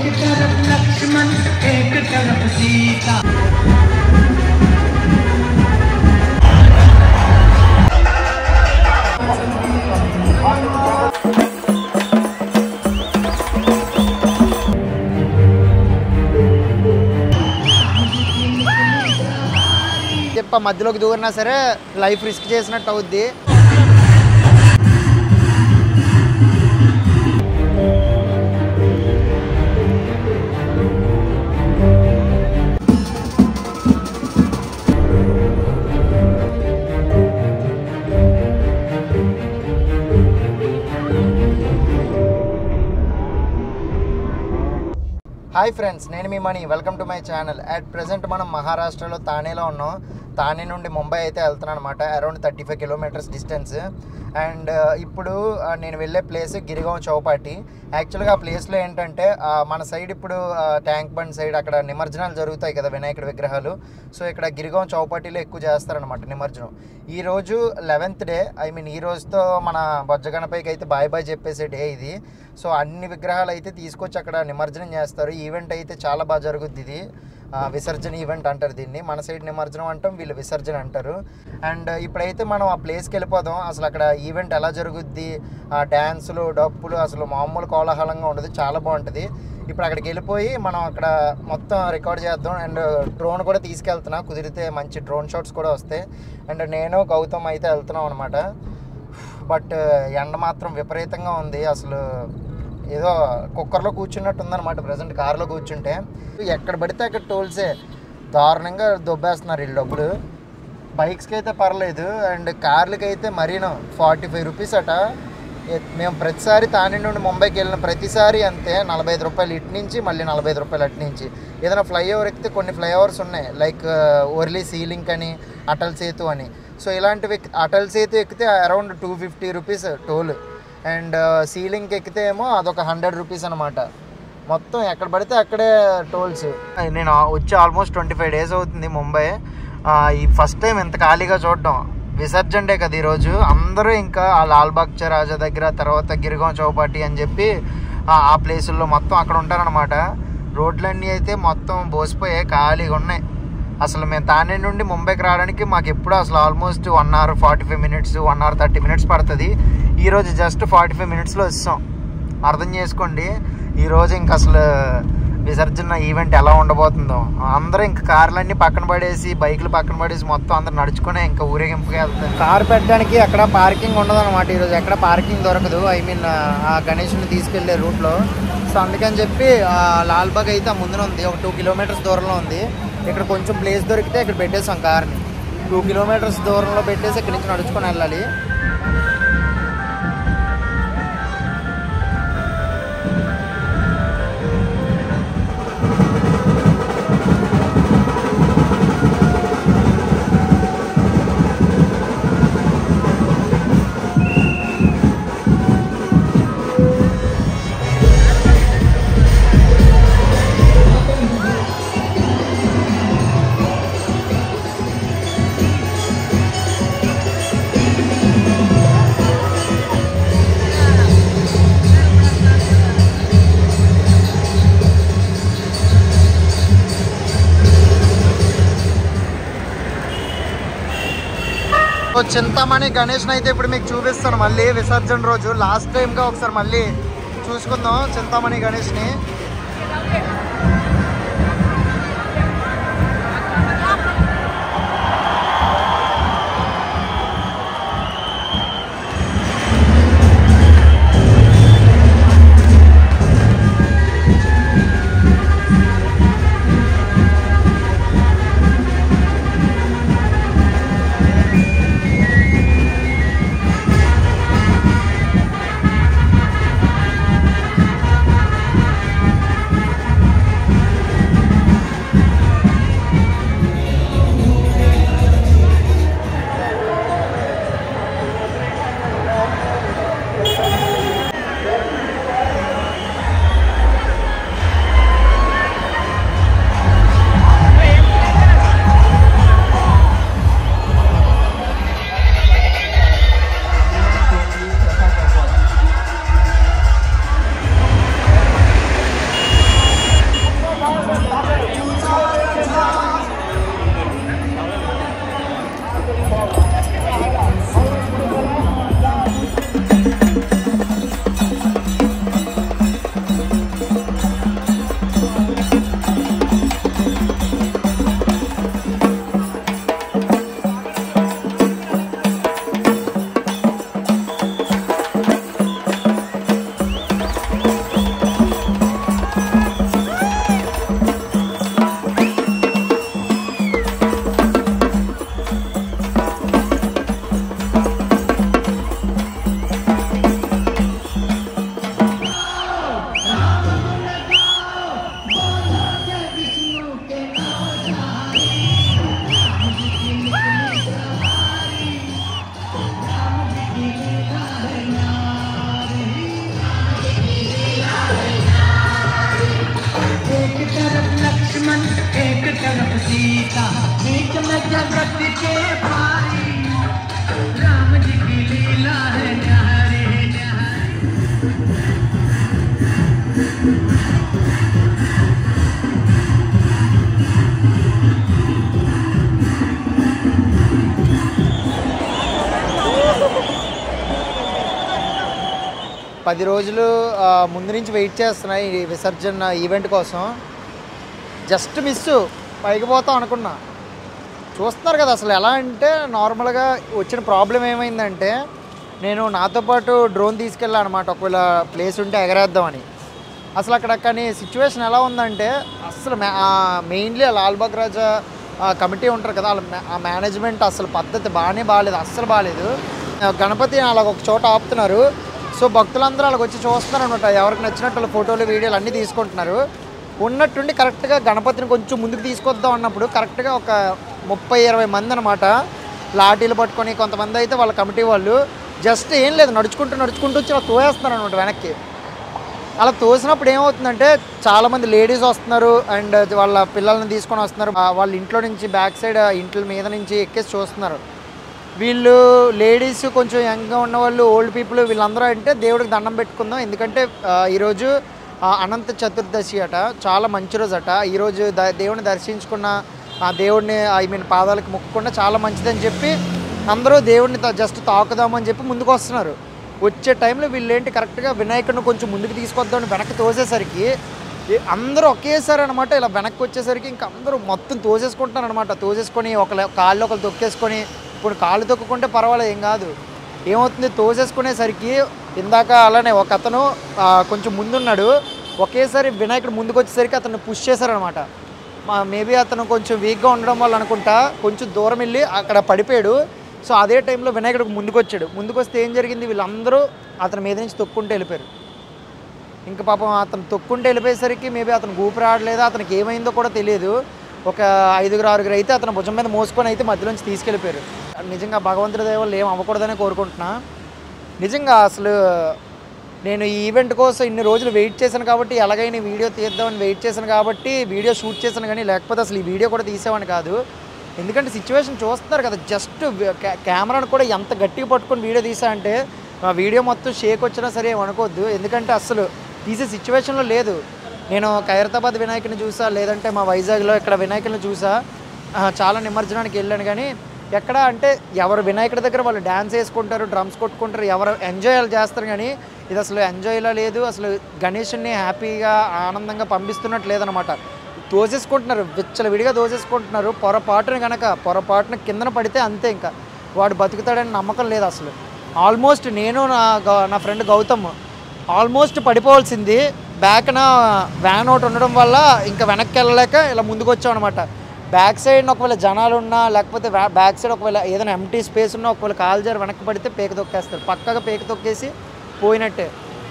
एक तरफ लक्ष्मण एक तरफ सीता చెప్ప మధ్యలోకి దూరినా సరే లైఫ్ రిస్క్ చేసినట్టు అవుద్ది హాయ్ ఫ్రెండ్స్ నేను మీ Mani welcome to my channel at present మనం మహారాష్ట్రలో తానేలో ఉన్నాం తానే నుండి ముంబై అయితే వెళ్తున్నాను అనమాట around thirty five kilometres distance and ఇప్పుడు ఆ, నేను వెళ్ళే ప్లేస్ గిరిగాం చౌపాటి యాక్చువల్గా ఆ ప్లేస్లో ఏంటంటే ఆ, మన సైడ్ ఇప్పుడు ఆ, ట్యాంక్ బండ్ సైడ్ అక్కడ నిమజ్జనాలు జరుగుతాయి కదా వినాయకుడి విగ్రహాలు సో ఇక్కడ గిరిగాం చౌపాటిలో ఎక్కువ చేస్తారనమాట నిమజ్జనం ఈ రోజు లెవెన్త్ డే ఐ మీన్ ఈ రోజుతో మన బొజ్జ గణపైకి అయితే బాయ్ బాయ్ చెప్పేసే డే ఇది సో అన్ని విగ్రహాలు అయితే తీసుకొచ్చి అక్కడ నిమజ్జనం చేస్తారు ఈవెంట్ అయితే చాలా బాగా జరుగుద్ది ఇది ఆ, విసర్జన ఈవెంట్ అంటారు దీన్ని మన సైడ్ నిమజ్జనం అంటాం వీళ్ళు విసర్జన అంటారు అండ్ ఇప్పుడైతే మనం ఆ ప్లేస్కి వెళ్ళిపోదాం అసలు అక్కడ ఈవెంట్ ఎలా జరుగుద్ది ఆ డ్యాన్సులు డప్పులు అసలు మామూలు కోలాహలంగా ఉండదు చాలా బాగుంటుంది ఇప్పుడు అక్కడికి వెళ్ళిపోయి మనం అక్కడ మొత్తం రికార్డ్ చేద్దాం అండ్ డ్రోన్ కూడా తీసుకెళ్తున్నా కుదిరితే మంచి డ్రోన్ షాట్స్ కూడా వస్తాయి అండ్ నేను గౌతమ్ అయితే వెళ్తున్నాం అనమాట బట్ ఎండ మాత్రం విపరీతంగా ఉంది అసలు ఏదో కుక్కర్లో కూర్చున్నట్టు ఉందన్నమాట ప్రజెంట్ కార్లో కూర్చుంటే ఎక్కడ పడితే అక్కడ టోల్సే దారుణంగా దొబ్బేస్తున్నారు వీళ్ళు డబ్బులు బైక్స్కి అయితే పర్లేదు అండ్ కార్లకి అయితే మరీను ఫార్టీ ఫైవ్ రూపీస్ అట ఏ- మేము ప్రతిసారి తాని నుండి ముంబైకి వెళ్ళిన ప్రతిసారి అంతే నలభై ఐదు రూపాయలు ఇటు నుంచి మళ్ళీ నలభై ఐదు రూపాయలు అటు నుంచి ఏదైనా ఫ్లైఓవర్ ఎక్కితే కొన్ని ఫ్లైఓవర్స్ ఉన్నాయి లైక్ ఓర్లీ సీలింగ్ అని అటల్ సేతు అని సో ఇలాంటివి ఎక్కి- అటల్ సేతు ఎక్కితే around two fifty rupees toll and sea link ఎక్కితే ఏమో అదొక హండ్రెడ్ రూపీస్ అనమాట మొత్తం ఎక్కడ పడితే అక్కడే టోల్స్ నేను వచ్చి ఆల్మోస్ట్ ట్వంటీ ఫైవ్ డేస్ అవుతుంది ముంబై ఆ, ఈ ఫస్ట్ టైం ఇంత ఖాళీగా చూడడం విసర్జన్ డే కదా ఈరోజు అందరూ ఇంకా ఆ లాల్బాగ్ రాజా దగ్గర తర్వాత గిరిగాం చౌపాటి అని చెప్పి ఆ ఆ ప్లేసుల్లో మొత్తం అక్కడ ఉంటారనమాట రోడ్లన్నీ అయితే మొత్తం బోసిపోయాయి ఖాళీగా ఉన్నాయి అసలు మేము తానే నుండి ముంబైకి రావడానికి మాకు ఎప్పుడు అసలు almost one hour forty five minutes one hour thirty minutes పడుతుంది ఈరోజు జస్ట్ ఫార్టీ ఫైవ్ మినిట్స్లో వస్తాం అర్థం చేసుకోండి ఈరోజు ఇంక అసలు విసర్జన ఈవెంట్ ఎలా ఉండబోతుందో అందరూ ఇంక కార్లన్నీ పక్కన పడేసి బైకులు పక్కన పడేసి మొత్తం అందరు నడుచుకునే ఇంకా ఊరేగింపుగా వెళ్తారు కార్ పెట్టడానికి ఎక్కడ పార్కింగ్ ఉండదు అనమాట ఈరోజు ఎక్కడ పార్కింగ్ దొరకదు ఐ మీన్ ఆ గణేష్ని తీసుకెళ్లే రూట్లో సో అందుకని చెప్పి ఆ లాల్బాగ్ అయితే ఆ ముందున ఉంది ఒక టూ కిలోమీటర్స్ దూరంలో ఉంది ఇక్కడ కొంచెం ప్లేస్ దొరికితే ఇక్కడ పెట్టేసాం కార్ని టూ కిలోమీటర్స్ దూరంలో పెట్టేసి ఇక్కడ నుంచి నడుచుకొని వెళ్ళాలి సో చింతామణి గణేష్ని అయితే ఇప్పుడు మీకు చూపిస్తాను మళ్ళీ విసర్జన రోజు లాస్ట్ టైంగా ఒకసారి మళ్ళీ చూసుకుందాం చింతామణి గణేష్ని పది రోజులు ఆ, ముందు నుంచి వెయిట్ చేస్తున్నాయి ఈ విసర్జన ఈవెంట్ కోసం జస్ట్ మిస్ పైకి పోతాం అనుకున్నా చూస్తున్నారు కదా అసలు ఎలా అంటే నార్మల్గా వచ్చిన ప్రాబ్లం ఏమైందంటే నేను నాతో పాటు డ్రోన్ తీసుకెళ్ళాను అనమాట ఒకవేళ ప్లేస్ ఉంటే ఎగరేద్దామని అసలు అక్కడ కానీ సిచ్యువేషన్ ఎలా ఉందంటే అసలు మెయిన్లీ లాల్బాగ్ రాజా ఆ కమిటీ ఉంటారు కదా వాళ్ళ మా- ఆ మేనేజ్మెంట్ అసలు పద్ధతి బాగానే బాగాలేదు అస్సలు బాగాలేదు ఆ గణపతి అలా ఒక చోట ఆపుతున్నారు సో భక్తులందరూ అలాగ వచ్చి చూస్తున్నారు అనమాట ఎవరికి నచ్చినట్టు వాళ్ళ ఫోటోలు వీడియోలు అన్నీ తీసుకుంటున్నారు ఉన్నట్టుండి కరెక్ట్గా గణపతిని కొంచెం ముందుకు తీసుకొద్దాం అన్నప్పుడు కరెక్ట్గా ఒక ముప్పై ఇరవై మంది అనమాట లాఠీలు పట్టుకొని కొంతమంది అయితే వాళ్ళ కమిటీ వాళ్ళు జస్ట్ ఏం లేదు నడుచుకుంటూ నడుచుకుంటూ వచ్చి అలా తోయేస్తున్నారు అనమాట వెనక్కి అలా తోసినప్పుడు ఏమవుతుందంటే చాలా మంది లేడీస్ వస్తున్నారు అండ్ వాళ్ళ పిల్లల్ని తీసుకొని వస్తున్నారు ఆ వాళ్ళ ఇంట్లో నుంచి బ్యాక్ సైడ్ ఇంట్ల మీద నుంచి ఎక్కేసి చూస్తున్నారు వీళ్ళు లేడీస్ కొంచెం యంగ్గా ఉన్న వాళ్ళు ఓల్డ్ పీపుల్ వీళ్ళందరూ అంటే దేవుడికి దండం పెట్టుకుందాం ఎందుకంటే ఆ, ఈరోజు ఆ, అనంత చతుర్దశి అట చాలా మంచి రోజు అట ఈరోజు ద దేవుడిని దర్శించుకున్న ఆ దేవుడిని ఐ మీన్ పాదాలకు మొక్కుకుండా చాలా మంచిదని చెప్పి అందరూ దేవుడిని జస్ట్ తాకుదామని చెప్పి ముందుకు వస్తున్నారు వచ్చే టైంలో వీళ్ళు ఏంటి కరెక్ట్గా వినాయకుడిని కొంచెం ముందుకు తీసుకొద్దామని వెనక్కి తోసేసరికి ఈ అందరూ ఒకేసారి అనమాట ఇలా వెనక్కి వచ్చేసరికి ఇంకా అందరూ మొత్తం తోసేసుకుంటున్నారు అనమాట తోసేసుకొని ఒక కాళ్ళు ఒకరు తొక్కేసుకొని ఇప్పుడు కాళ్ళు తొక్కుకుంటే పర్వాలేదు ఏం కాదు ఏమవుతుంది తోసేసుకునేసరికి ఇందాక అలానే ఒక అతను ఆ, కొంచెం ముందున్నాడు ఒకేసారి వినాయకుడు ముందుకు వచ్చేసరికి అతను పుష్ చేశారనమాట మా మేబీ అతను కొంచెం వీక్గా ఉండడం వల్ల అనుకుంటా కొంచెం దూరం వెళ్ళి అక్కడ పడిపోయాడు సో అదే టైంలో వినాయకుడికి ముందుకు వచ్చాడు ముందుకు వస్తే ఏం జరిగింది వీళ్ళందరూ అతని మీద నుంచి తొక్కుంటూ వెళ్ళిపోయారు ఇంకా పాపం అతను తొక్కుంటూ వెళ్ళిపోయేసరికి మేబీ అతను ఊపిరి ఆడలేదా అతనికి ఏమైందో కూడా తెలియదు ఒక ఐదుగురు ఆరుగురు అయితే అతను భుజం మీద మోసుకొని అయితే మధ్యలోంచి తీసుకెళ్ళిపోయారు నిజంగా భగవంతుడి దయ వల్ల ఏం అవ్వకూడదని కోరుకుంటున్నా నిజంగా అసలు నేను ఈ ఈవెంట్ కోసం ఇన్ని రోజులు వెయిట్ చేశాను కాబట్టి ఎలాగైనా ఈ వీడియో తీద్దామని వెయిట్ చేశాను కాబట్టి వీడియో షూట్ చేశాను కానీ లేకపోతే అసలు ఈ వీడియో కూడా తీసేవాడిని కాదు ఎందుకంటే సిచ్యువేషన్ చూస్తున్నారు కదా జస్ట్ కెమెరాను కూడా ఎంత గట్టిగా పట్టుకొని వీడియో తీసా అంటే ఆ వీడియో మొత్తం షేక్ వచ్చినా సరే ఏం అనుకోవద్దు ఎందుకంటే అసలు తీసే సిచ్యువేషన్లో లేదు నేను ఖైరతాబాద్ వినాయకుని చూసా లేదంటే మా వైజాగ్లో ఇక్కడ వినాయకుని చూసా ఆ, చాలా నిమజ్జనానికి వెళ్ళాను కానీ ఎక్కడ అంటే ఎవరు వినాయకుడి దగ్గర వాళ్ళు డ్యాన్స్ వేసుకుంటారు డ్రమ్స్ కొట్టుకుంటారు ఎవరు ఎంజాయ్ చేస్తారు కానీ ఇది అసలు ఎంజాయ్లా లేదు అసలు గణేషుని హ్యాపీగా ఆనందంగా పంపిస్తున్నట్టు లేదనమాట తోసేసుకుంటున్నారు విచ్చల విడిగా దోసేసుకుంటున్నారు పొరపాటున కనుక పొరపాటున కిందన పడితే అంతే ఇంకా వాడు బతుకుతాడని నమ్మకం లేదు అసలు ఆల్మోస్ట్ నేను నా గౌ- నా ఫ్రెండ్ గౌతమ్ ఆల్మోస్ట్ పడిపోవాల్సింది బ్యాక్న వ్యాన్ ఒకటి ఉండడం వల్ల ఇంకా వెనక్కి వెళ్ళలేక ఇలా ముందుకు వచ్చాం అనమాట బ్యాక్ సైడ్ ఒకవేళ జనాలు ఉన్నా లేకపోతే బ్యా- బ్యాక్ సైడ్ ఒకవేళ ఏదైనా ఎంటీ స్పేస్ ఉన్నా ఒకవేళ కాలు జారి వెనక్కి పడితే పేక తొక్కేస్తారు పక్కగా పేక తొక్కేసి పోయినట్టే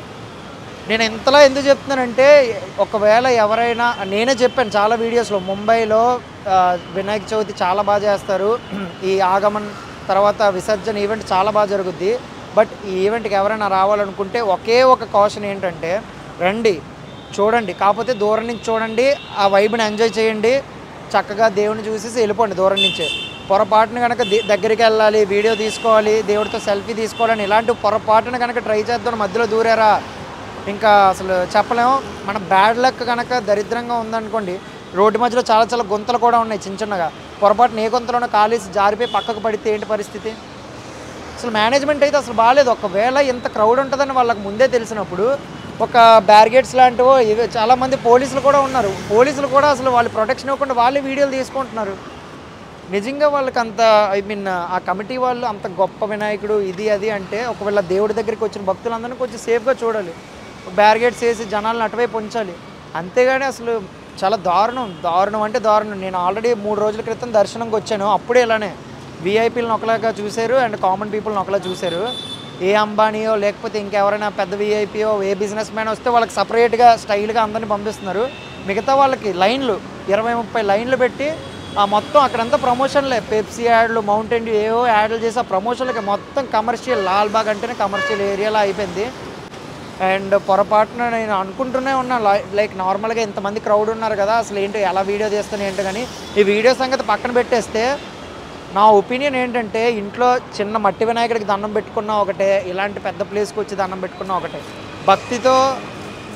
నేను ఎంతలా ఎందుకు చెప్తున్నానంటే ఒకవేళ ఎవరైనా నేనే చెప్పాను చాలా వీడియోస్లో ముంబైలో ఆ, వినాయక చవితి చాలా బాగా చేస్తారు ఈ ఆగమన్ తర్వాత విసర్జన ఈవెంట్ చాలా బాగా జరుగుద్ది బట్ ఈ ఈవెంట్కి ఎవరైనా రావాలనుకుంటే ఒకే ఒక కాషన్ ఏంటంటే రండి చూడండి కాకపోతే దూరం నుంచి చూడండి ఆ వైబ్ని ఎంజాయ్ చేయండి చక్కగా దేవుని చూసేసి వెళ్ళిపోండి దూరం నుంచే పొరపాటున కనుక ది- దగ్గరికి వెళ్ళాలి వీడియో తీసుకోవాలి దేవుడితో సెల్ఫీ తీసుకోవాలని ఇలాంటి పొరపాటున కనుక ట్రై చేద్దాం మధ్యలో దూరారా ఇంకా అసలు చెప్పలేము మన బ్యాడ్ లక్ కనుక దరిద్రంగా ఉందనుకోండి రోడ్డు మధ్యలో చాలా చాలా గుంతలు కూడా ఉన్నాయి చిన్న చిన్నగా పొరపాటున ఏ గుంతలోనో కాలేసి జారిపోయి పక్కకు పడితే ఏంటి పరిస్థితి అసలు మేనేజ్మెంట్ అయితే అసలు బాగాలేదు ఒకవేళ ఇంత క్రౌడ్ ఉంటుందని వాళ్ళకి ముందే తెలిసినప్పుడు ఒక బ్యారిగేట్స్ లాంటివో ఇవి చాలామంది పోలీసులు కూడా ఉన్నారు పోలీసులు కూడా అసలు వాళ్ళు ప్రొటెక్షన్ ఇవ్వకుండా వాళ్ళే వీడియోలు తీసుకుంటున్నారు నిజంగా వాళ్ళకి అంత ఐ మీన్ ఆ కమిటీ వాళ్ళు అంత గొప్ప వినాయకుడు ఇది అది అంటే ఒకవేళ దేవుడి దగ్గరికి వచ్చిన భక్తులందరినీ కొంచెం సేఫ్గా చూడాలి బ్యారిగేట్స్ వేసి జనాలను అటువైపు ఉంచాలి అంతేగాని అసలు చాలా దారుణం దారుణం అంటే దారుణం నేను ఆల్రెడీ మూడు రోజుల క్రితం దర్శనంకి వచ్చాను అప్పుడే ఇలానే వీఐపీలను ఒకలాగా చూశారు అండ్ కామన్ పీపుల్ని ఒకలా చూశారు ఏ అంబానీయో లేకపోతే ఇంకెవరైనా పెద్ద వీఐపీయో ఏ బిజినెస్ మ్యాన్ వస్తే వాళ్ళకి సపరేట్గా స్టైల్గా అందరినీ పంపిస్తున్నారు మిగతా వాళ్ళకి లైన్లు ఇరవై ముప్పై లైన్లు పెట్టి ఆ మొత్తం అక్కడంతా ప్రమోషన్లే పెప్సీ యాడ్లు మౌంటైన్ డ్యూ ఏవో యాడ్లు చేసి ఆ ప్రమోషన్లకి మొత్తం కమర్షియల్ లాల్బాగ్ అంటేనే కమర్షియల్ ఏరియాలో అయిపోయింది అండ్ పొరపాటున నేను అనుకుంటూనే ఉన్నా లై- లైక్ నార్మల్గా ఇంతమంది క్రౌడ్ ఉన్నారు కదా అసలు ఏంటి ఎలా వీడియో తీస్తాను ఏంటో కానీ ఈ వీడియో సంగతి పక్కన పెట్టేస్తే నా ఒపీనియన్ ఏంటంటే ఇంట్లో చిన్న మట్టి వినాయకుడికి దండం పెట్టుకున్నా ఒకటే ఇలాంటి పెద్ద ప్లేస్కి వచ్చి దండం పెట్టుకున్నా ఒకటే భక్తితో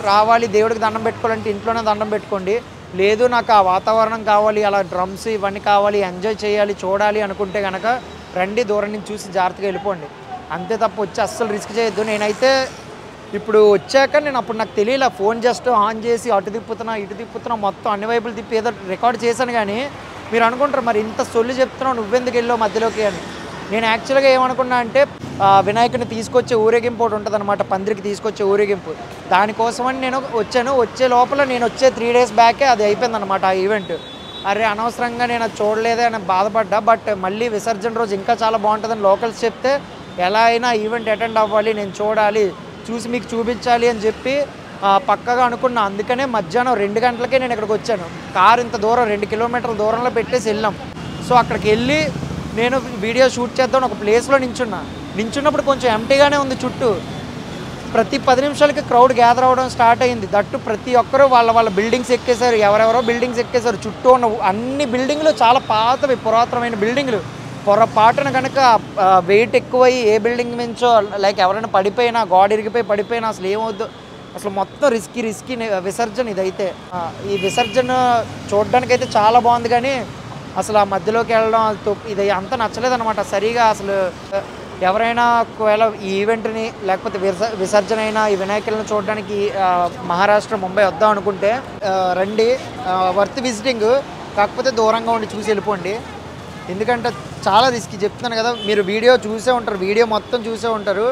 రావాలి దేవుడికి దండం పెట్టుకోవాలంటే ఇంట్లోనే దండం పెట్టుకోండి లేదు నాకు ఆ వాతావరణం కావాలి అలా డ్రమ్స్ ఇవన్నీ కావాలి ఎంజాయ్ చేయాలి చూడాలి అనుకుంటే కనుక రండి దూరం నుంచి చూసి జాగ్రత్తగా వెళ్ళిపోండి అంతే తప్ప వచ్చి అస్సలు రిస్క్ చేయొద్దు నేనైతే ఇప్పుడు వచ్చాక నేను అప్పుడు నాకు తెలియలే ఫోన్ జస్ట్ ఆన్ చేసి అటు తిప్పుతున్నా ఇటు తిప్పుతున్నా మొత్తం అన్ని వైపులు తిప్పి ఏదో రికార్డ్ చేశాను కానీ మీరు అనుకుంటారు మరి ఇంత సొల్లు చెప్తున్నావు నువ్వెందుకు వెళ్ళావు మధ్యలోకి అని నేను యాక్చువల్గా ఏమనుకున్నా అంటే ఆ, వినాయకుని తీసుకొచ్చే ఊరేగింపు ఒకటి ఉంటుంది అనమాట పందిరికి తీసుకొచ్చే ఊరేగింపు దానికోసమని నేను వచ్చాను వచ్చే లోపల నేను వచ్చే త్రీ డేస్ బ్యాకే అది అయిపోయింది అనమాట ఆ ఈవెంట్ అరే అనవసరంగా నేను అది చూడలేదే అని బాధపడ్డా బట్ మళ్ళీ విసర్జన రోజు ఇంకా చాలా బాగుంటుందని లోకల్స్ చెప్తే ఎలా అయినా ఈవెంట్ అటెండ్ అవ్వాలి నేను చూడాలి చూసి మీకు చూపించాలి అని చెప్పి ఆ, పక్కగా అనుకున్నా అందుకనే మధ్యాహ్నం రెండు గంటలకే నేను ఇక్కడికి వచ్చాను కారు ఇంత దూరం రెండు కిలోమీటర్ల దూరంలో పెట్టేసి వెళ్ళాం సో అక్కడికి వెళ్ళి నేను వీడియో షూట్ చేద్దాం ఒక ప్లేస్లో నించున్నా నించున్నప్పుడు కొంచెం ఎంటీగానే ఉంది చుట్టూ ప్రతి పది నిమిషాలకి క్రౌడ్ గ్యాదర్ అవ్వడం స్టార్ట్ అయింది దట్టు ప్రతి ఒక్కరూ వాళ్ళ వాళ్ళ బిల్డింగ్స్ ఎక్కేశారు ఎవరెవరో బిల్డింగ్స్ ఎక్కేశారు చుట్టూ ఉన్న అన్ని బిల్డింగ్లు చాలా పాతవి పురాతనమైన బిల్డింగ్లు పొరపాటున కనుక వెయిట్ ఎక్కువై ఏ బిల్డింగ్ మించో లైక్ ఎవరైనా పడిపోయినా గోడ ఇరిగిపోయి పడిపోయినా అసలు ఏమవుద్దు అసలు మొత్తం రిస్కీ రిస్కీ విసర్జన ఇదైతే ఆ, ఈ విసర్జన చూడడానికి అయితే చాలా బాగుంది కానీ అసలు ఆ మధ్యలోకి వెళ్ళడం అది తొ- ఇది అంత నచ్చలేదన్నమాట సరిగా అసలు ఆ, ఎవరైనా ఒకవేళ ఈ ఈవెంట్ని లేకపోతే విస విసర్జన అయినా ఈ వినాయకులను చూడడానికి ఆ, మహారాష్ట్ర ముంబై వద్దాం అనుకుంటే ఆ, రండి వర్త్ విజిటింగ్ కాకపోతే దూరంగా ఉండి చూసి వెళ్ళిపోండి ఎందుకంటే చాలా రిస్క్ చెప్తున్నాను కదా మీరు వీడియో చూసే ఉంటారు వీడియో మొత్తం చూసే ఉంటారు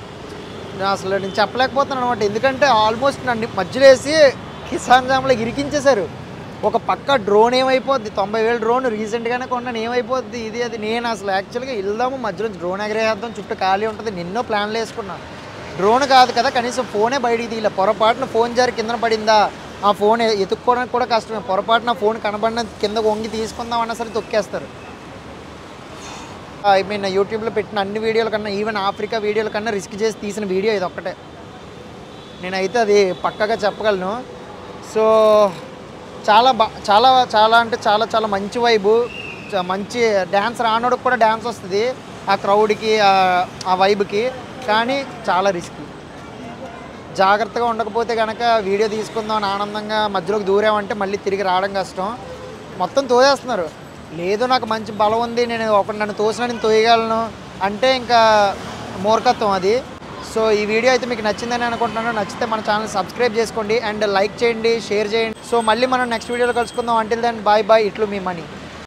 నేను అసలు నేను చెప్పలేకపోతున్నాను అనమాట ఎందుకంటే ఆల్మోస్ట్ నన్ను మధ్యలో వేసి కిసాన్ జామ్లో ఇరికించేశారు ఒక పక్క డ్రోన్ ఏమైపోద్ది తొంభై వేలు డ్రోన్ రీసెంట్గానే కొన్నాను ఏమైపోద్ది ఇది అది నేను అసలు యాక్చువల్గా వెళ్దాము మధ్యలో డ్రోన్ ఎగరేద్దాం చుట్టూ ఖాళీ ఉంటుంది నిన్నో ప్లాన్లు వేసుకున్నాను డ్రోన్ కాదు కదా కనీసం ఫోనే బయటికి తీయలే పొరపాటున ఫోన్ జారి కింద పడిందా ఆ ఫోన్ ఎత్తుక్కోవడానికి కూడా కష్టమే పొరపాటున ఫోన్ కనబడిన కింద వంగి తీసుకుందాం అన్నా సరే తొక్కేస్తారు ఐ మీన్ యూట్యూబ్లో పెట్టిన అన్ని వీడియోల కన్నా ఈవెన్ ఆఫ్రికా వీడియోల కన్నా రిస్క్ చేసి తీసిన వీడియో ఇది ఒక్కటే నేనైతే అది పక్కగా చెప్పగలను సో చాలా బా చాలా చాలా అంటే చాలా చాలా మంచి వైబు చ- మంచి డ్యాన్స్ రానోడికి కూడా డ్యాన్స్ వస్తుంది ఆ క్రౌడ్కి ఆ వైబ్కి కానీ చాలా రిస్క్ జాగ్రత్తగా ఉండకపోతే కనుక వీడియో తీసుకుందాం అని ఆనందంగా మధ్యలోకి దూరామంటే మళ్ళీ తిరిగి రావడం కష్టం మొత్తం తోసేస్తున్నారు లేదు నాకు మంచి బలం ఉంది నేను ఒకటి నన్ను తోసినా నేను తోయగలను అంటే ఇంకా మూర్ఖత్వం అది సో ఈ వీడియో అయితే మీకు నచ్చిందని అనుకుంటున్నాను నచ్చితే మన ఛానల్ సబ్స్క్రైబ్ చేసుకోండి అండ్ లైక్ చేయండి షేర్ చేయండి సో మళ్ళీ మనం నెక్స్ట్ వీడియోలో కలుసుకుందాం అంటిల్ దెన్ బాయ్ బాయ్ ఇట్లు మీ మనీ